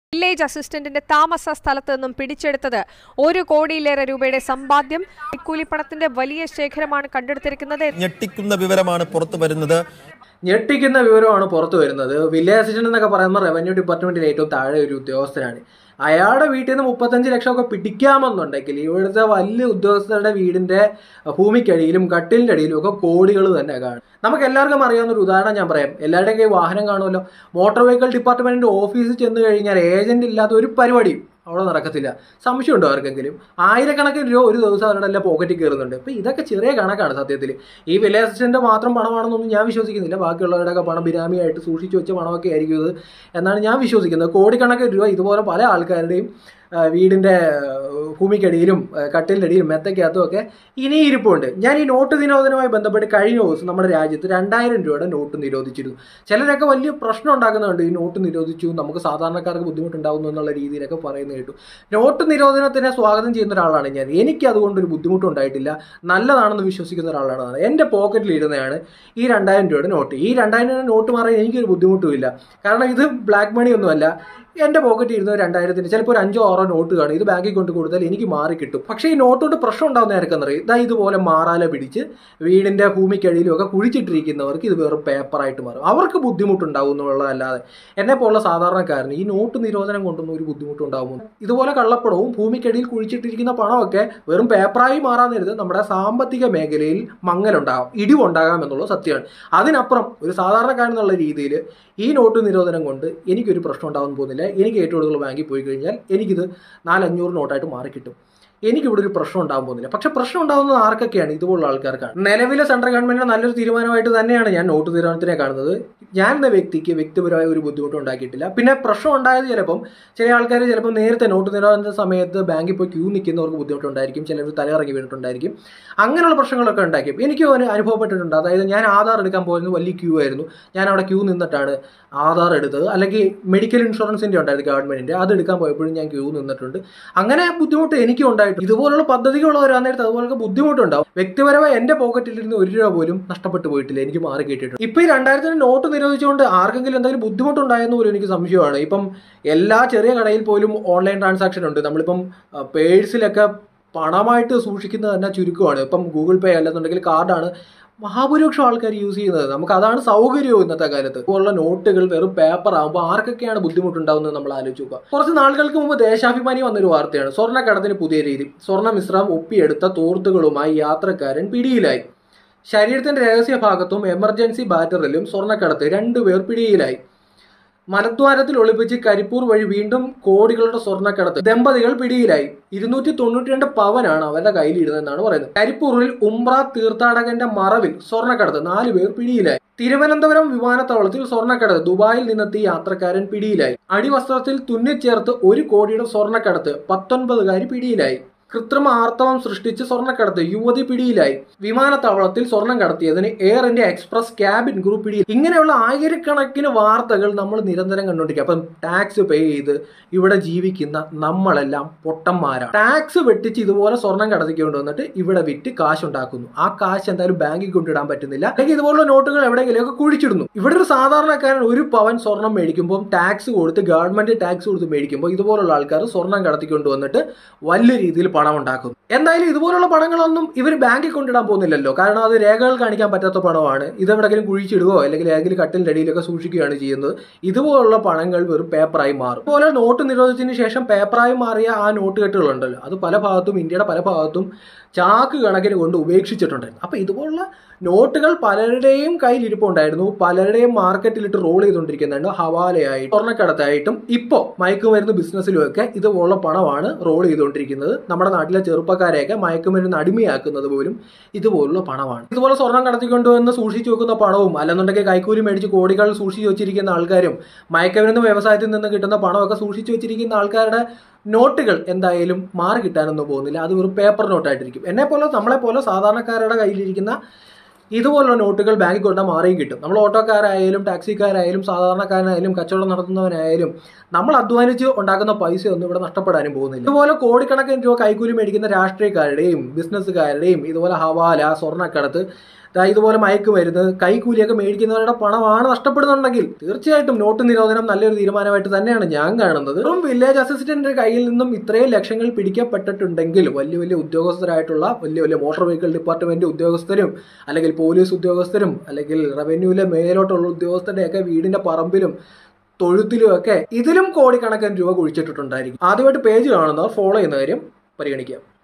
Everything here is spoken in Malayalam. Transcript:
വില്ലേജ് അസിസ്റ്റന്റിന്റെ താമസ സ്ഥലത്ത് നിന്നും പിടിച്ചെടുത്തത് ഒരു കോടിയിലേറെ രൂപയുടെ സമ്പാദ്യം കൂലിപ്പണത്തിന്റെ വലിയ ശേഖരമാണ് കണ്ടെടുത്തിരിക്കുന്നത് ഞെട്ടിക്കുന്ന വിവരമാണ് പുറത്തു വരുന്നത് ഞെട്ടിക്കുന്ന വിവരമാണ് പുറത്തു വരുന്നത് വില്ലേജ് അസിസ്റ്റന്റ് എന്നൊക്കെ പറയുമ്പോൾ റവന്യൂ ഡിപ്പാർട്ട്മെന്റിൽ ഏറ്റവും താഴെ ഒരു ഉദ്യോഗസ്ഥനാണ് അയാളുടെ വീട്ടിൽ നിന്ന് മുപ്പത്തഞ്ച് ലക്ഷമൊക്കെ പിടിക്കാമെന്നുണ്ടെങ്കിൽ ഇവിടുത്തെ വലിയ ഉദ്യോഗസ്ഥരുടെ വീടിന്റെ ഭൂമിക്കടിയിലും കട്ടിലിന്റെ അടിയിലും ഒക്കെ കോടികൾ തന്നെ കാണും നമുക്ക് എല്ലാവർക്കും അറിയാവുന്ന ഒരു ഉദാഹരണം ഞാൻ പറയാം എല്ലാവരുടെയും കയ്യിൽ വാഹനം കാണുമല്ലോ മോട്ടോർ വെഹിക്കിൾ ഡിപ്പാർട്ട്മെന്റിന്റെ ഓഫീസിൽ ചെന്ന് കഴിഞ്ഞാൽ ഏജന്റ് ഇല്ലാത്ത ഒരു പരിപാടിയും അവിടെ നടക്കത്തില്ല സംശയമുണ്ടോ ആർക്കെങ്കിലും ആയിരക്കണക്കിന് രൂപ ഒരു ദിവസം അവരുടെ എല്ലാം പോക്കറ്റിൽ കയറുന്നുണ്ട് ഇപ്പൊ ഇതൊക്കെ ചെറിയ കണക്കാണ് സത്യത്തിൽ ഈ വില്ലേജ് അസിസ്റ്റന്റ് മാത്രം പണമാണെന്നൊന്നും ഞാൻ വിശ്വസിക്കുന്നില്ല ബാക്കിയുള്ളവരുടെയൊക്കെ പണം ബിനാമിയായിട്ട് സൂക്ഷിച്ചു വെച്ച പണമൊക്കെ ആയിരിക്കും ഇത് എന്നാണ് ഞാൻ വിശ്വസിക്കുന്നത് കോടിക്കണക്കിന് രൂപ ഇതുപോലെ പല ആൾക്കാരുടെയും ആ, വീടിന്റെ ആ, ഭൂമിക്കടിയിലും ആ, കട്ടിലിന്റെ അടിയിലും മെത്തക്കകത്തും ഒക്കെ ഇനി ഇരിപ്പുണ്ട് ഞാൻ ഈ നോട്ട് നിരോധനവുമായി ബന്ധപ്പെട്ട് കഴിഞ്ഞ ദിവസം നമ്മുടെ രാജ്യത്ത് രണ്ടായിരം രൂപയുടെ നോട്ട് നിരോധിച്ചിരുന്നു ചിലരൊക്കെ വലിയ പ്രശ്നം ഉണ്ടാക്കുന്നുണ്ട് ഈ നോട്ട് നിരോധിച്ചു നമുക്ക് സാധാരണക്കാർക്ക് ബുദ്ധിമുട്ടുണ്ടാകുന്നു എന്നുള്ള രീതിയിലൊക്കെ പറയുന്നത് കേട്ടു നോട്ട് നിരോധനത്തിനെ സ്വാഗതം ചെയ്യുന്ന ഒരാളാണ് ഞാൻ എനിക്ക് അതുകൊണ്ടൊരു ബുദ്ധിമുട്ടുണ്ടായിട്ടില്ല നല്ലതാണെന്ന് വിശ്വസിക്കുന്ന ഒരാളാണ് ഞാൻ. എൻ്റെ പോക്കറ്റിൽ ഇരുന്നതാണ് ഈ രണ്ടായിരം രൂപയുടെ നോട്ട് ഈ രണ്ടായിരം രൂപയുടെ നോട്ട് മാറാൻ എനിക്കൊരു ബുദ്ധിമുട്ടുമില്ല കാരണം ഇത് ബ്ലാക്ക് മണി ഒന്നുമല്ല എൻ്റെ പോക്കറ്റിൽ ഇരുന്ന രണ്ടായിരത്തിന് ചിലപ്പോൾ ഒരു അഞ്ചോ ആറോ നോട്ട് കാണും ഇത് ബാങ്കിൽ കൊണ്ട് കൊടുത്താൽ എനിക്ക് മാറി കിട്ടും പക്ഷേ ഈ നോട്ട് കൊണ്ട് പ്രശ്നം ഉണ്ടാവുന്ന ആർക്കെന്നറിയും ഇതാ ഇതുപോലെ മാറാല പിടിച്ച് വീടിൻ്റെ ഭൂമിക്കടിയിലും ഒക്കെ കുഴിച്ചിട്ടിരിക്കുന്നവർക്ക് ഇത് വെറും പേപ്പറായിട്ട് മാറും അവർക്ക് ബുദ്ധിമുട്ടുണ്ടാവും എന്നുള്ളതല്ലാതെ എന്നെ പോലുള്ള സാധാരണക്കാരന് ഈ നോട്ട് നിരോധനം കൊണ്ടൊന്നും ഒരു ബുദ്ധിമുട്ടുണ്ടാകുമോ ഇതുപോലെ കള്ളപ്പണവും ഭൂമിക്കടിയിൽ കുഴിച്ചിട്ടിരിക്കുന്ന പണമൊക്കെ വെറും പേപ്പറായി മാറാൻ നേരത്ത് നമ്മുടെ സാമ്പത്തിക മേഖലയിൽ മങ്ങലുണ്ടാകാം ഇടിവുണ്ടാകാം എന്നുള്ളത് സത്യമാണ് അതിനപ്പുറം ഒരു സാധാരണക്കാരൻ എന്നുള്ള രീതിയിൽ ഈ നോട്ട് നിരോധനം കൊണ്ട് എനിക്കൊരു പ്രശ്നം ഉണ്ടാകാൻ പോകുന്നില്ല എനിക്ക് ഏറ്റവും കൂടുതൽ ബാങ്കിൽ പോയി കഴിഞ്ഞാൽ എനിക്കിത് നാലഞ്ഞൂറ് നോട്ടായിട്ട് മാറി കിട്ടും എനിക്കിവിടെ ഒരു പ്രശ്നം ഉണ്ടാകാൻ പോകുന്നില്ല പക്ഷെ പ്രശ്നം ഉണ്ടാകുന്നത് ആർക്കൊക്കെയാണ് ഇതുപോലുള്ള ആൾക്കാർക്കാണ് നിലവിലെ സെൻട്രൽ ഗവൺമെന്റിന്റെ നല്ലൊരു തീരുമാനമായിട്ട് തന്നെയാണ് ഞാൻ നോട്ട് നിരോധനത്തിനെ കാണുന്നത് ഞാൻ എന്ന വ്യക്തിക്ക് വ്യക്തിപരമായ ഒരു ബുദ്ധിമുട്ടും ഉണ്ടാക്കിയിട്ടില്ല പിന്നെ പ്രശ്നം ഉണ്ടായത് ചിലപ്പം ചില ആൾക്കാർ ചിലപ്പോൾ നേരത്തെ നോട്ട് നിരോധന സമയത്ത് ബാങ്കിൽ പോയി ക്യൂ നിൽക്കുന്നവർക്ക് ബുദ്ധിമുട്ടുണ്ടായിരിക്കും ചിലർ തലയിറങ്ങി വീണിട്ടുണ്ടായിരിക്കും അങ്ങനെയുള്ള പ്രശ്നങ്ങളൊക്കെ ഉണ്ടാക്കി എനിക്ക് ഒരു അനുഭവപ്പെട്ടിട്ടുണ്ട് അതായത് ഞാൻ ആധാർ എടുക്കാൻ പോയത് വലിയ ക്യൂ ആയിരുന്നു ഞാൻ അവിടെ ക്യൂ നിന്നിട്ടാണ് ആധാർ എടുത്തത് അല്ലെങ്കിൽ മെഡിക്കൽ ഇൻഷുറൻസിന്റെ ഉണ്ടായിരുന്നു ഗവൺമെന്റിന്റെ അത് എടുക്കാൻ പോയപ്പോഴും ഞാൻ ക്യൂ നിന്നിട്ടുണ്ട് അങ്ങനെ ബുദ്ധിമുട്ട് എനിക്കും ഉണ്ടായിട്ടുണ്ട് ഇതുപോലുള്ള പദ്ധതികൾ വരാൻ നേരത്ത് അതുപോലൊക്കെ ബുദ്ധിമുട്ടുണ്ടാവും വ്യക്തിപരമായി എന്റെ പോക്കറ്റിൽ ഇരുന്ന് ഒരു രൂപ പോലും നഷ്ടപ്പെട്ടു പോയിട്ടില്ല എനിക്ക് മാറി കിട്ടിയിട്ടുണ്ട് ഇപ്പൊ ഈ രണ്ടായിരത്തിന് നോട്ട് നിരോധിച്ചുകൊണ്ട് ആർക്കെങ്കിലും എന്തെങ്കിലും ബുദ്ധിമുട്ടുണ്ടായെന്ന് പോലും എനിക്ക് സംശയമാണ് ഇപ്പം എല്ലാ ചെറിയ കടയിൽ പോലും ഓൺലൈൻ ട്രാൻസാക്ഷൻ ഉണ്ട് നമ്മളിപ്പം പേഴ്സിലൊക്കെ പണമായിട്ട് സൂക്ഷിക്കുന്നത് തന്നെ ചുരുക്കമാണ് ഇപ്പം ഗൂഗിൾ പേ അല്ലെന്നുണ്ടെങ്കിൽ കാർഡാണ് മഹാഭൂരിപക്ഷം ആൾക്കാർ യൂസ് ചെയ്യുന്നത് നമുക്ക് അതാണ് സൗകര്യവും ഇന്നത്തെ കാലത്ത് ഇപ്പോഴുള്ള നോട്ടുകൾ വെറും പേപ്പർ ആകുമ്പോൾ ആർക്കൊക്കെയാണ് ബുദ്ധിമുട്ടുണ്ടാവുന്നത് നമ്മൾ ആലോചിച്ച് നോക്കുക കുറച്ച് നാളുകൾക്ക് മുമ്പ് ദേശാഭിമാനി വന്നൊരു വാർത്തയാണ് സ്വർണ്ണക്കടത്തിന് പുതിയ രീതി സ്വർണ്ണ മിശ്രം ഒപ്പിയെടുത്ത തോർത്തുകളുമായി യാത്രക്കാരൻ പിടിയിലായി ശരീരത്തിന്റെ രഹസ്യ ഭാഗത്തും എമർജൻസി ബാറ്ററിലും സ്വർണ്ണക്കടത്ത് രണ്ടുപേർ പിടിയിലായി മലദ്വാരത്തിൽ ഒളിപ്പിച്ച് കരിപ്പൂർ വഴി വീണ്ടും കോടികളുടെ സ്വർണ്ണക്കടത്ത് ദമ്പതികൾ പിടിയിലായി ഇരുന്നൂറ്റി തൊണ്ണൂറ്റി രണ്ട് പവനാണ് അവരുടെ കയ്യിലിരുന്നതെന്നാണ് പറയുന്നത് കരിപ്പൂരിൽ ഉംറ തീർത്ഥാടകന്റെ മറവിൽ സ്വർണ്ണക്കടത്ത് നാല് പേർ പിടിയിലായി തിരുവനന്തപുരം വിമാനത്താവളത്തിൽ സ്വർണ്ണക്കടത്ത് ദുബായിൽ നിന്നെത്തിയ യാത്രക്കാരൻ പിടിയിലായി അടിവസ്ത്രത്തിൽ തുന്നിച്ചേർത്ത് ഒരു കോടിയുടെ സ്വർണ്ണക്കടത്ത് പത്തൊൻപതുകാരി പിടിയിലായി കൃത്രിമ ആർത്തവം സൃഷ്ടിച്ച് സ്വർണ്ണക്കടത്ത് യുവതി പിടിയിലായി വിമാനത്താവളത്തിൽ സ്വർണം കടത്തിയതിന് air India express cabin crew പിടിയിൽ ഇങ്ങനെയുള്ള ആയിരക്കണക്കിന് വാർത്തകൾ നമ്മൾ നിരന്തരം കണ്ടുകൊണ്ടിരിക്കുക അപ്പം ടാക്സ് പേ ചെയ്ത് ഇവിടെ ജീവിക്കുന്ന നമ്മളെല്ലാം പൊട്ടന്മാരാണ് ടാക്സ് വെട്ടിച്ച് ഇതുപോലെ സ്വർണം കടത്തിക്കൊണ്ട് വന്നിട്ട് ഇവിടെ വിറ്റ് കാശ് ഉണ്ടാക്കുന്നു ആ കാശ് എന്തായാലും ബാങ്കിൽ കൊണ്ടിടാൻ പറ്റുന്നില്ല അല്ലെങ്കിൽ ഇതുപോലുള്ള നോട്ടുകൾ എവിടെയെങ്കിലുമൊക്കെ കുഴിച്ചിടുന്നു ഇവിടെ ഒരു സാധാരണക്കാരൻ ഒരു പവൻ സ്വർണം മേടിക്കുമ്പോൾ ടാക്സ് കൊടുത്ത് ഗവൺമെന്റ് ടാക്സ് കൊടുത്ത് മേടിക്കുമ്പോൾ ഇതുപോലുള്ള ആൾക്കാർ സ്വർണം കടത്തിക്കൊണ്ട് വന്നിട്ട് വലിയ രീതിയിൽ പണം ഉണ്ടാക്കുന്നു എന്തായാലും ഇതുപോലുള്ള പണങ്ങളൊന്നും ഇവർ ബാങ്കിൽ കൊണ്ടിടാൻ പോകുന്നില്ലല്ലോ കാരണം അത് രേഖകൾ കാണിക്കാൻ പറ്റാത്ത പണമാണ് ഇതെവിടെങ്കിലും കുഴിച്ചിടുകയോ അല്ലെങ്കിൽ ഏതെങ്കിലും കട്ടിലിന്റെ അടിയിലൊക്കെ സൂക്ഷിക്കുകയാണ് ചെയ്യുന്നത് ഇതുപോലുള്ള പണങ്ങൾ വെറും പേപ്പറായി മാറും അതുപോലെ നോട്ട് നിരോധനത്തിന് ശേഷം പേപ്പറായി മാറിയ ആ നോട്ട് കെട്ടുകളുണ്ടല്ലോ അത് പല ഭാഗത്തും ഇന്ത്യയുടെ പല ഭാഗത്തും ചാക്ക് കണക്കിന് കൊണ്ട് ഉപേക്ഷിച്ചിട്ടുണ്ടായിരുന്നു അപ്പൊ ഇതുപോലുള്ള നോട്ടുകൾ പലരുടെയും കയ്യിൽ ഇരിപ്പുണ്ടായിരുന്നു പലരുടെയും മാർക്കറ്റിലിട്ട് റോൾ ചെയ്തുകൊണ്ടിരിക്കുന്നുണ്ട് ഹവാലയായിട്ടും സ്വർണ്ണക്കടത്തായിട്ടും ഇപ്പോൾ മയക്കുമരുന്ന് ബിസിനസ്സിലും ഒക്കെ ഇതുപോലുള്ള പണമാണ് റോൾ ചെയ്തുകൊണ്ടിരിക്കുന്നത് നമ്മുടെ നാട്ടിലെ ചെറുപ്പക്കാരെയൊക്കെ മയക്കുമരുന്ന് അടിമയാക്കുന്നത് പോലും ഇതുപോലുള്ള പണമാണ് ഇതുപോലെ സ്വർണം കടത്തിക്കൊണ്ടുവന്ന് സൂക്ഷിച്ചു വെക്കുന്ന പണവും അല്ലെന്നുണ്ടെങ്കിൽ കൈക്കൂലി മേടിച്ച് കോടികൾ സൂക്ഷിച്ചു വെച്ചിരിക്കുന്ന ആൾക്കാരും മയക്കുമരുന്ന് വ്യവസായത്തിൽ നിന്ന് കിട്ടുന്ന പണമൊക്കെ സൂക്ഷിച്ചു വെച്ചിരിക്കുന്ന ആൾക്കാരുടെ നോട്ടുകൾ എന്തായാലും മാറി കിട്ടാനൊന്നും പോകുന്നില്ല അത് വെറും പേപ്പർ നോട്ടായിട്ടിരിക്കും എന്നെ പോലെ നമ്മളെ പോലെ സാധാരണക്കാരുടെ കയ്യിലിരിക്കുന്ന ഇതുപോലുള്ള നോട്ടുകൾ ബാങ്കിൽ കൊണ്ടാൽ മാറിയും കിട്ടും നമ്മൾ ഓട്ടോക്കാരായാലും ടാക്സിക്കാരായാലും സാധാരണക്കാരനായാലും കച്ചവടം നടത്തുന്നവനായാലും നമ്മൾ അധ്വാനിച്ച് ഉണ്ടാക്കുന്ന പൈസ ഒന്നും ഇവിടെ നഷ്ടപ്പെടാനും പോകുന്നില്ല ഇതുപോലെ കോടിക്കണക്കിന് രൂപ കൈക്കൂലി മേടിക്കുന്ന രാഷ്ട്രീയക്കാരുടെയും ബിസിനസ്സുകാരുടെയും ഇതുപോലെ ഹവാല സ്വർണ്ണക്കടത്ത് ദാ ഇതുപോലെ മയക്ക് മരുന്ന് കൈക്കൂലിയൊക്കെ മേടിക്കുന്നവരുടെ പണമാണ് നഷ്ടപ്പെടുന്നുണ്ടെങ്കിൽ തീർച്ചയായിട്ടും നോട്ട് നിരോധനം നല്ലൊരു തീരുമാനമായിട്ട് തന്നെയാണ് ഞാൻ കാണുന്നത് വെറും വില്ലേജ് അസിസ്റ്റന്റിന്റെ കയ്യിൽ നിന്നും ഇത്രയും ലക്ഷങ്ങൾ പിടിക്കപ്പെട്ടിട്ടുണ്ടെങ്കിൽ വലിയ വലിയ ഉദ്യോഗസ്ഥരായിട്ടുള്ള വലിയ വലിയ മോട്ടോർ വെഹിക്കിൾ ഡിപ്പാർട്ട്മെന്റ് ഉദ്യോഗസ്ഥരും അല്ലെങ്കിൽ പോലീസ് ഉദ്യോഗസ്ഥരും അല്ലെങ്കിൽ റവന്യൂവിലെ മേലോട്ടുള്ള ഉദ്യോഗസ്ഥരുടെയൊക്കെ വീടിന്റെ പറമ്പിലും തൊഴുത്തിലും ഒക്കെ ഇതിലും കോടിക്കണക്കിന് രൂപ കുഴിച്ചിട്ടിട്ടുണ്ടായിരിക്കും ആദ്യമായിട്ട് പേജ് കാണുന്നവർ ഫോളോ ചെയ്യുന്ന കാര്യം പരിഗണിക്കാം